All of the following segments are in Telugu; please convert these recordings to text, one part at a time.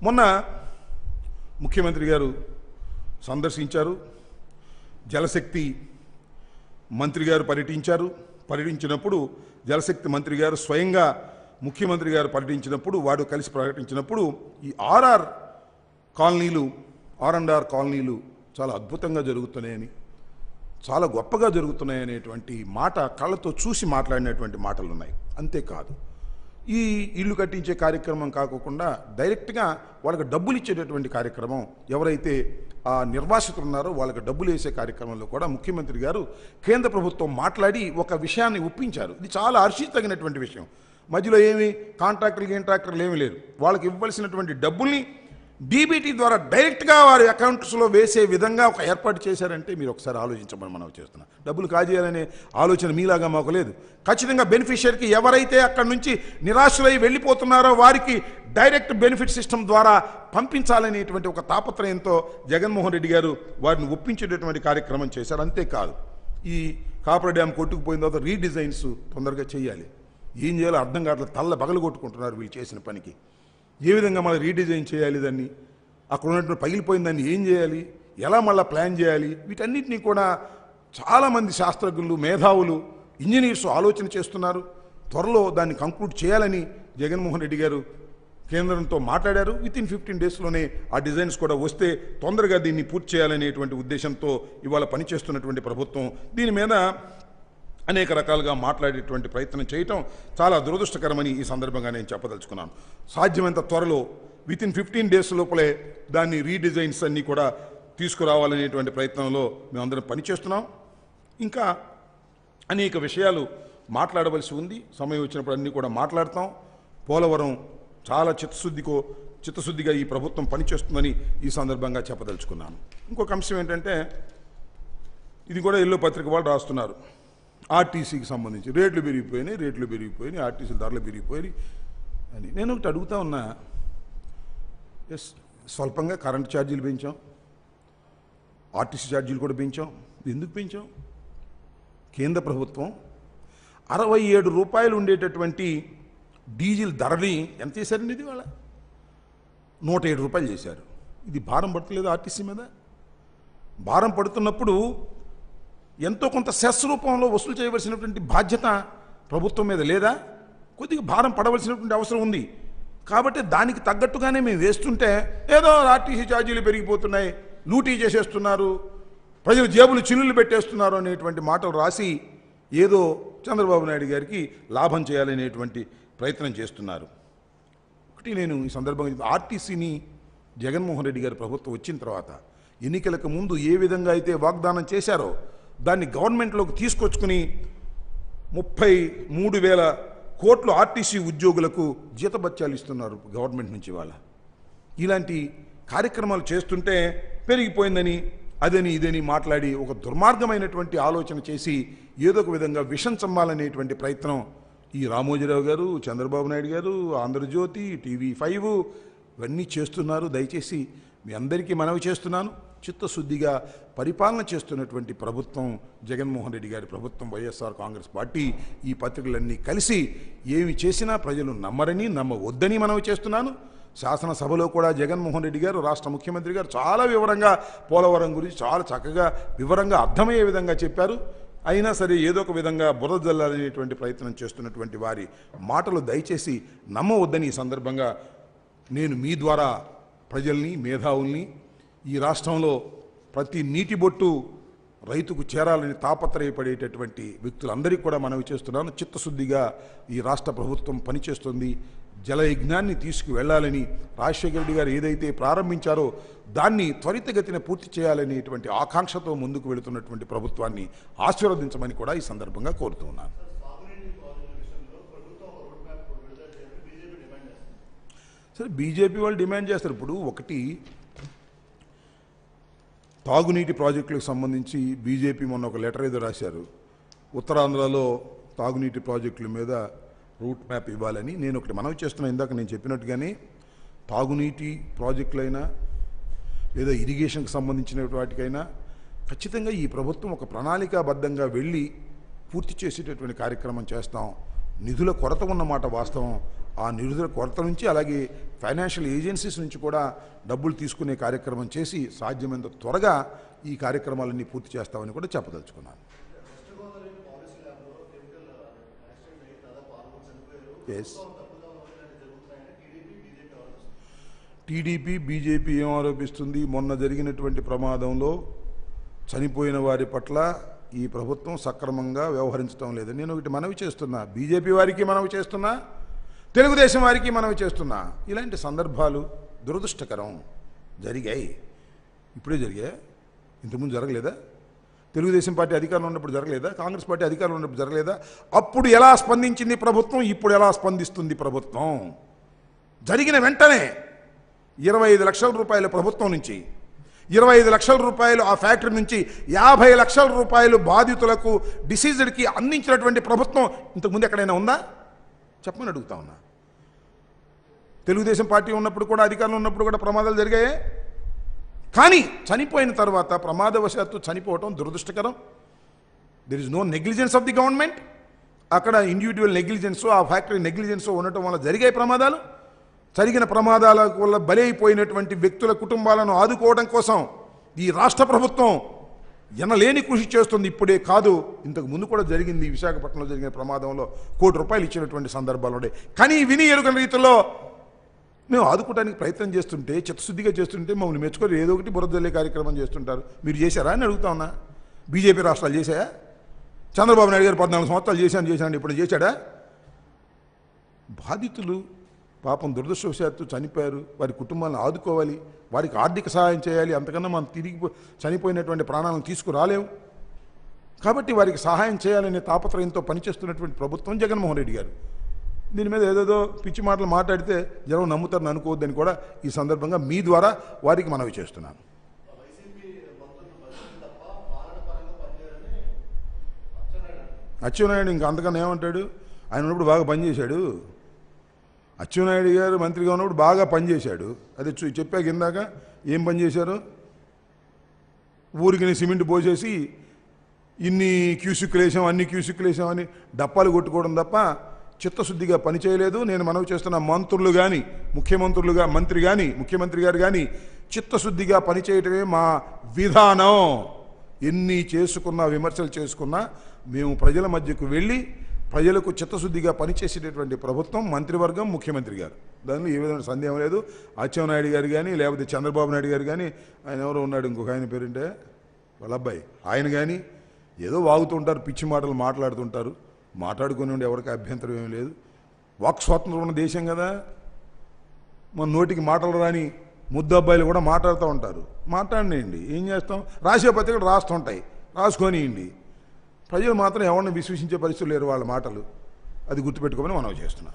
మొన్న ముఖ్యమంత్రి గారు సందర్శించారు జలశక్తి మంత్రి గారు పర్యటించారు పర్యటించినప్పుడు జలశక్తి మంత్రి గారు స్వయంగా ముఖ్యమంత్రి గారు పర్యటించినప్పుడు వాడు కలిసి ప్రకటించినప్పుడు ఈ ఆర్ఆర్ కాలనీలు ఆర్ అండ్ ఆర్ కాలనీలు చాలా అద్భుతంగా జరుగుతున్నాయని చాలా గొప్పగా జరుగుతున్నాయనేటువంటి మాట కళ్ళతో చూసి మాట్లాడినటువంటి మాటలు ఉన్నాయి అంతేకాదు ఈ ఇల్లు కట్టించే కార్యక్రమం కాకుండా డైరెక్ట్గా వాళ్ళకి డబ్బులు ఇచ్చేటటువంటి కార్యక్రమం ఎవరైతే ఆ నిర్వాసితులు ఉన్నారో వాళ్ళకి డబ్బులు వేసే కార్యక్రమంలో కూడా ముఖ్యమంత్రి గారు కేంద్ర ప్రభుత్వం మాట్లాడి ఒక విషయాన్ని ఒప్పించారు ఇది చాలా హర్షించదగినటువంటి విషయం మధ్యలో ఏమి కాంట్రాక్టర్లు కాంట్రాక్టర్లు ఏమీ లేరు వాళ్ళకి ఇవ్వాల్సినటువంటి డబ్బుల్ని డీబీటీ ద్వారా డైరెక్ట్గా వారి అకౌంట్స్లో వేసే విధంగా ఒక ఏర్పాటు చేశారంటే మీరు ఒకసారి ఆలోచించమని మనం చేస్తున్నాం డబ్బులు కాజేయాలనే ఆలోచన మీలాగా మాకు లేదు ఖచ్చితంగా బెనిఫిషియర్కి ఎవరైతే అక్కడి నుంచి నిరాశలై వెళ్ళిపోతున్నారో వారికి డైరెక్ట్ బెనిఫిట్ సిస్టమ్ ద్వారా పంపించాలనేటువంటి ఒక తాపత్రయంతో జగన్మోహన్ రెడ్డి గారు వారిని ఒప్పించేటటువంటి కార్యక్రమం చేశారు అంతేకాదు ఈ కాపర్ డ్యామ్ కొట్టుకుపోయిన తర్వాత రీడిజైన్స్ తొందరగా చేయాలి ఏం చేయాలో అర్థం కావట్లేదు తల్ల బగలు కొట్టుకుంటున్నారు వీళ్ళు చేసిన పనికి ఏ విధంగా మళ్ళీ రీడిజైన్ చేయాలి దాన్ని అక్కడ ఉన్నటువంటి పగిలిపోయిన దాన్ని ఏం చేయాలి ఎలా మళ్ళీ ప్లాన్ చేయాలి వీటన్నిటినీ కూడా చాలామంది శాస్త్రజ్ఞులు మేధావులు ఇంజనీర్స్ ఆలోచన చేస్తున్నారు త్వరలో దాన్ని కంక్లూడ్ చేయాలని జగన్మోహన్ రెడ్డి గారు కేంద్రంతో మాట్లాడారు విత్ ఇన్ ఫిఫ్టీన్ డేస్లోనే ఆ డిజైన్స్ కూడా వస్తే తొందరగా దీన్ని పూర్తి చేయాలనేటువంటి ఉద్దేశంతో ఇవాళ పనిచేస్తున్నటువంటి ప్రభుత్వం దీని మీద అనేక రకాలుగా మాట్లాడేటువంటి ప్రయత్నం చేయటం చాలా దురదృష్టకరమని ఈ సందర్భంగా నేను చెప్పదలుచుకున్నాను సాధ్యమైనంత త్వరలో విత్ ఇన్ ఫిఫ్టీన్ డేస్ లోపలే దాన్ని రీడిజైన్స్ అన్నీ కూడా తీసుకురావాలనేటువంటి ప్రయత్నంలో మేమందరం పనిచేస్తున్నాం ఇంకా అనేక విషయాలు మాట్లాడవలసి ఉంది సమయం వచ్చినప్పుడు అన్నీ కూడా మాట్లాడతాం పోలవరం చాలా చిత్తశుద్ధికో చిత్తశుద్ధిగా ఈ ప్రభుత్వం పనిచేస్తుందని ఈ సందర్భంగా చెప్పదలుచుకున్నాను ఇంకొక అంశం ఏంటంటే ఇది కూడా ఎల్లో పత్రిక వాళ్ళు రాస్తున్నారు ఆర్టీసీకి సంబంధించి రేట్లు పెరిగిపోయినాయి రేట్లు పెరిగిపోయినాయి ఆర్టీసీ ధరలు పెరిగిపోయినాయి అని నేను ఒకటి అడుగుతా ఉన్నా ఎస్ స్వల్పంగా కరెంట్ ఛార్జీలు పెంచాం ఆర్టీసీ ఛార్జీలు కూడా పెంచాం ఎందుకు పెంచాం కేంద్ర ప్రభుత్వం అరవై ఏడు రూపాయలు ఉండేటటువంటి డీజిల్ ధరని ఎంత చేశారండి ఇది వాళ్ళ నూట ఏడు రూపాయలు చేశారు ఇది భారం పడతలేదు ఆర్టీసీ మీద భారం పడుతున్నప్పుడు ఎంతో కొంత సెస్ రూపంలో వసూలు చేయవలసినటువంటి బాధ్యత ప్రభుత్వం మీద లేదా కొద్దిగా భారం పడవలసినటువంటి అవసరం ఉంది కాబట్టి దానికి తగ్గట్టుగానే మేము వేస్తుంటే ఏదో ఆర్టీసీ ఛార్జీలు పెరిగిపోతున్నాయి లూటీ చేసేస్తున్నారు ప్రజలు జేబులు చిల్లులు పెట్టేస్తున్నారు అనేటువంటి మాటలు రాసి ఏదో చంద్రబాబు నాయుడు గారికి లాభం చేయాలనేటువంటి ప్రయత్నం చేస్తున్నారు ఒకటి నేను ఈ సందర్భంగా ఆర్టీసీని జగన్మోహన్ రెడ్డి గారి ప్రభుత్వం వచ్చిన తర్వాత ఎన్నికలకు ముందు ఏ విధంగా అయితే వాగ్దానం చేశారో దాన్ని గవర్నమెంట్లోకి తీసుకొచ్చుకుని ముప్పై మూడు వేల కోట్లు ఆర్టీసీ ఉద్యోగులకు జీతభత్యాలు ఇస్తున్నారు గవర్నమెంట్ నుంచి వాళ్ళ ఇలాంటి కార్యక్రమాలు చేస్తుంటే పెరిగిపోయిందని అదని ఇదని మాట్లాడి ఒక దుర్మార్గమైనటువంటి ఆలోచన చేసి ఏదో ఒక విధంగా విషం చమ్మాలనేటువంటి ప్రయత్నం ఈ రామోజీరావు గారు చంద్రబాబు నాయుడు గారు ఆంధ్రజ్యోతి టీవీ ఫైవ్ ఇవన్నీ చేస్తున్నారు దయచేసి మీ అందరికీ మనవి చేస్తున్నాను చిత్తశుద్ధిగా పరిపాలన చేస్తున్నటువంటి ప్రభుత్వం జగన్మోహన్ రెడ్డి గారి ప్రభుత్వం వైఎస్ఆర్ కాంగ్రెస్ పార్టీ ఈ పత్రికలన్నీ కలిసి ఏమి చేసినా ప్రజలు నమ్మరని నమ్మవద్దని మనవి చేస్తున్నాను శాసనసభలో కూడా జగన్మోహన్ రెడ్డి గారు రాష్ట్ర ముఖ్యమంత్రి గారు చాలా వివరంగా పోలవరం గురించి చాలా చక్కగా వివరంగా అర్థమయ్యే విధంగా చెప్పారు అయినా సరే ఏదో ఒక విధంగా బురద జల్లాలనేటువంటి ప్రయత్నం చేస్తున్నటువంటి వారి మాటలు దయచేసి నమ్మవద్దని ఈ సందర్భంగా నేను మీ ద్వారా ప్రజల్ని మేధావుల్ని ఈ రాష్ట్రంలో ప్రతి నీటి బొట్టు రైతుకు చేరాలని తాపత్రయపడేటటువంటి వ్యక్తులందరికీ కూడా మనవి చేస్తున్నాను చిత్తశుద్ధిగా ఈ రాష్ట్ర ప్రభుత్వం పనిచేస్తుంది జలయజ్ఞాన్ని తీసుకువెళ్లాలని రాజశేఖర రెడ్డి గారు ఏదైతే ప్రారంభించారో దాన్ని త్వరితగతిన పూర్తి చేయాలనేటువంటి ఆకాంక్షతో ముందుకు వెళుతున్నటువంటి ప్రభుత్వాన్ని ఆశీర్వదించమని కూడా ఈ సందర్భంగా కోరుతున్నాను సరే బీజేపీ వాళ్ళు డిమాండ్ చేస్తారు ఇప్పుడు ఒకటి తాగునీటి ప్రాజెక్టులకు సంబంధించి బీజేపీ మొన్న ఒక లెటర్ ఏదో రాశారు ఉత్తరాంధ్రలో తాగునీటి ప్రాజెక్టుల మీద రూట్ మ్యాప్ ఇవ్వాలని నేను ఒకటి మనవి చేస్తున్నా ఇందాక నేను చెప్పినట్టుగానే తాగునీటి ప్రాజెక్టులైనా లేదా ఇరిగేషన్కి సంబంధించిన వాటికైనా ఖచ్చితంగా ఈ ప్రభుత్వం ఒక ప్రణాళికాబద్ధంగా వెళ్ళి పూర్తి చేసేటటువంటి కార్యక్రమం చేస్తాం నిధుల కొరత ఉన్నమాట వాస్తవం ఆ నిధుల కొరత నుంచి అలాగే ఫైనాన్షియల్ ఏజెన్సీస్ నుంచి కూడా డబ్బులు తీసుకునే కార్యక్రమం చేసి సాధ్యమైనంత త్వరగా ఈ కార్యక్రమాలన్నీ పూర్తి చేస్తామని కూడా చెప్పదలుచుకున్నాను ఎస్ టీడీపీ బీజేపీ ఏం ఆరోపిస్తుంది మొన్న జరిగినటువంటి ప్రమాదంలో చనిపోయిన వారి పట్ల ఈ ప్రభుత్వం సక్రమంగా వ్యవహరించడం లేదు నేను ఒకటి మనవి చేస్తున్నా బీజేపీ వారికి మనవి చేస్తున్నా తెలుగుదేశం వారికి మనవి చేస్తున్నా ఇలాంటి సందర్భాలు దురదృష్టకరం జరిగాయి ఇప్పుడే జరిగాయి ఇంతకుముందు జరగలేదా తెలుగుదేశం పార్టీ అధికారంలో ఉన్నప్పుడు జరగలేదా కాంగ్రెస్ పార్టీ అధికారంలో ఉన్నప్పుడు జరగలేదా అప్పుడు ఎలా స్పందించింది ప్రభుత్వం ఇప్పుడు ఎలా స్పందిస్తుంది ప్రభుత్వం జరిగిన వెంటనే ఇరవై ఐదు లక్షల రూపాయల ప్రభుత్వం నుంచి ఇరవై ఐదు లక్షల రూపాయలు ఆ ఫ్యాక్టరీ నుంచి యాభై లక్షల రూపాయలు బాధితులకు డిసీజ్డ్కి అందించినటువంటి ప్రభుత్వం ఇంతకుముందు ఎక్కడైనా ఉందా చెప్పమని అడుగుతా ఉన్నా తెలుగుదేశం పార్టీ ఉన్నప్పుడు కూడా అధికారంలో ఉన్నప్పుడు కూడా ప్రమాదాలు జరిగాయే కానీ చనిపోయిన తర్వాత ప్రమాదవశాత్తు చనిపోవటం దురదృష్టకరం there is no negligence of the government అక్కడ ఇండివిజువల్ నెగ్లిజెన్స్ ఆ ఫ్యాక్టరీ నెగ్లిజెన్స్ ఉండటం వల్ల జరిగే ప్రమాదాలు జరిగిన ప్రమాదాల వల్ల బలైపోయినటువంటి వ్యక్తుల కుటుంబాలను ఆదుకోవడం కోసం ఈ రాష్ట్ర ప్రభుత్వం ఎనలేని కృషి చేస్తుంది ఇప్పుడే కాదు ఇంతకు ముందు కూడా జరిగింది విశాఖపట్నంలో జరిగిన ప్రమాదంలో కోటి రూపాయలు ఇచ్చినటువంటి సందర్భాలు ఉన్నాయి కానీ విని ఎరుగని రీతిలో మేము ఆదుకోవడానికి ప్రయత్నం చేస్తుంటే చిత్తశుద్ధిగా చేస్తుంటే మమ్మల్ని మెచ్చుకొని ఏదో ఒకటి బురదల్లే కార్యక్రమం చేస్తుంటారు మీరు చేశారా అని అడుగుతా ఉన్నా బీజేపీ రాష్ట్రాలు చేశాయా చంద్రబాబు నాయుడు గారు పద్నాలుగు సంవత్సరాలు చేశాను చేశాను ఇప్పుడు చేశాడా బాధితులు పాపం దురదృష్టవశాత్తు చనిపోయారు వారి కుటుంబాలను ఆదుకోవాలి వారికి ఆర్థిక సహాయం చేయాలి అంతకన్నా మనం తిరిగి పో- చనిపోయినటువంటి ప్రాణాలను తీసుకురాలేము కాబట్టి వారికి సహాయం చేయాలనే తాపత్రయంతో పనిచేస్తున్నటువంటి ప్రభుత్వం జగన్మోహన్ రెడ్డి గారు దీని మీద ఏదేదో పిచ్చి మాటలు మాట్లాడితే జనం నమ్ముతారని అనుకోవద్దని కూడా ఈ సందర్భంగా మీ ద్వారా వారికి మనవి చేస్తున్నాను అచ్చెన్నాయుడు ఇంకా అంతకన్నా ఏమంటాడు ఆయన ఉన్నప్పుడు బాగా పనిచేశాడు అచ్చెన్నాయుడు గారు మంత్రిగా ఉన్నప్పుడు బాగా పనిచేశాడు అదే చూ- చెప్పాక ఇందాక ఏం పని చేశారు ఊరికి సిమెంట్ పోసేసి ఇన్ని క్యూసిక్లు వేసాం అన్ని క్యూసిక్లు వేసాం అని డప్పాలు కొట్టుకోవడం తప్ప చిత్తశుద్ధిగా పని చేయలేదు నేను మనవి చేస్తున్న మంత్రులు కానీ ముఖ్యమంత్రులుగా మంత్రి కానీ ముఖ్యమంత్రి గారు కానీ చిత్తశుద్ధిగా పనిచేయటమే మా విధానం ఎన్ని చేసుకున్నా విమర్శలు చేసుకున్నా మేము ప్రజల మధ్యకు వెళ్ళి ప్రజలకు చిత్తశుద్ధిగా పనిచేసేటటువంటి ప్రభుత్వం మంత్రివర్గం ముఖ్యమంత్రి గారు దానిలో ఏ విధమైన సందేహం లేదు అచ్చెన్నాయుడు గారు కానీ లేకపోతే చంద్రబాబు నాయుడు గారు కానీ ఆయన ఎవరో ఉన్నాడు ఇంకొక ఆయన పేరుంటే వాళ్ళ అబ్బాయి ఆయన కానీ ఏదో వాగుతుంటారు పిచ్చి మాటలు మాట్లాడుతుంటారు మాట్లాడుకుని ఉండే ఎవరికి అభ్యంతరం ఏమీ లేదు వాక్ స్వాతంత్రం ఉన్న దేశం కదా మన నోటికి మాటలు రాని ముద్దు అబ్బాయిలు కూడా మాట్లాడుతూ ఉంటారు మాట్లాడినండి ఏం చేస్తాం రాసే పత్రికలు రాస్తుంటాయి రాసుకొనియండి ప్రజలు మాత్రం ఎవరిని విశ్వసించే పరిస్థితులు లేరు వాళ్ళ మాటలు అది గుర్తుపెట్టుకోమని మనం చేస్తున్నాం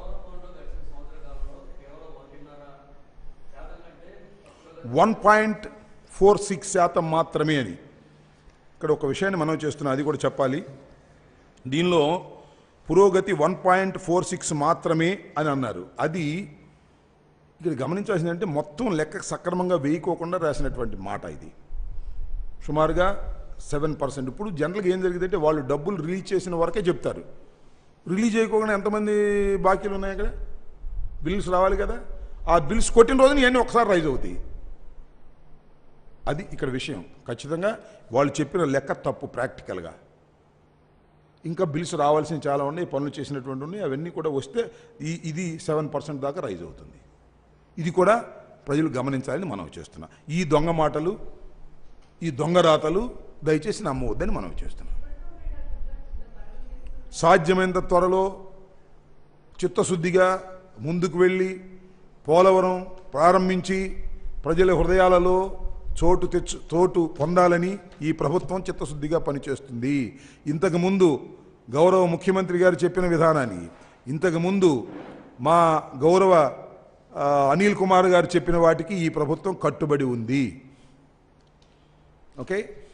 వన్ పాయింట్ ఫోర్ సిక్స్ శాతం మాత్రమే అని ఇక్కడ ఒక విషయాన్ని మనం చేస్తున్నాం అది కూడా చెప్పాలి దీనిలో పురోగతి వన్ పాయింట్ ఫోర్ సిక్స్ మాత్రమే అని అన్నారు అది ఇక్కడ గమనించాల్సింది అంటే మొత్తం లెక్క సక్రమంగా వేయకోకుండా రాసినటువంటి మాట ఇది సుమారుగా సెవెన్ పర్సెంట్ ఇప్పుడు జనరల్గా ఏం జరిగిందంటే వాళ్ళు డబ్బులు రిలీజ్ చేసిన వరకే చెప్తారు రిలీజ్ చేయకోకుండా ఎంతమంది బాకీలు ఉన్నాయి అక్కడ బిల్స్ రావాలి కదా ఆ బిల్స్ కొట్టిన రోజున ఇవన్నీ ఒకసారి రైజ్ అవుతాయి అది ఇక్కడ విషయం ఖచ్చితంగా వాళ్ళు చెప్పిన లెక్క తప్పు ప్రాక్టికల్గా ఇంకా బిల్స్ రావాల్సిన చాలా ఉన్నాయి పనులు చేసినటువంటి ఉన్నాయి అవన్నీ కూడా వస్తే ఈ ఇది సెవెన్ పర్సెంట్ దాకా రైజ్ అవుతుంది ఇది కూడా ప్రజలు గమనించాలని మనం చేస్తున్నాం ఈ దొంగ మాటలు ఈ దొంగ రాతలు దయచేసి నమ్మవద్దని మనం చేస్తున్నాం సాధ్యమైనంత త్వరలో చిత్తశుద్ధిగా ముందుకు వెళ్ళి పోలవరం ప్రారంభించి ప్రజల హృదయాలలో చోటు తెచ్చు చోటు పొందాలని ఈ ప్రభుత్వం చిత్తశుద్ధిగా పనిచేస్తుంది ఇంతకుముందు గౌరవ ముఖ్యమంత్రి గారు చెప్పిన విధానాన్ని ఇంతకుముందు మా గౌరవ ఆ, అనిల్ కుమార్ గారు చెప్పిన వాటికి ఈ ప్రభుత్వం కట్టుబడి ఉంది ఓకే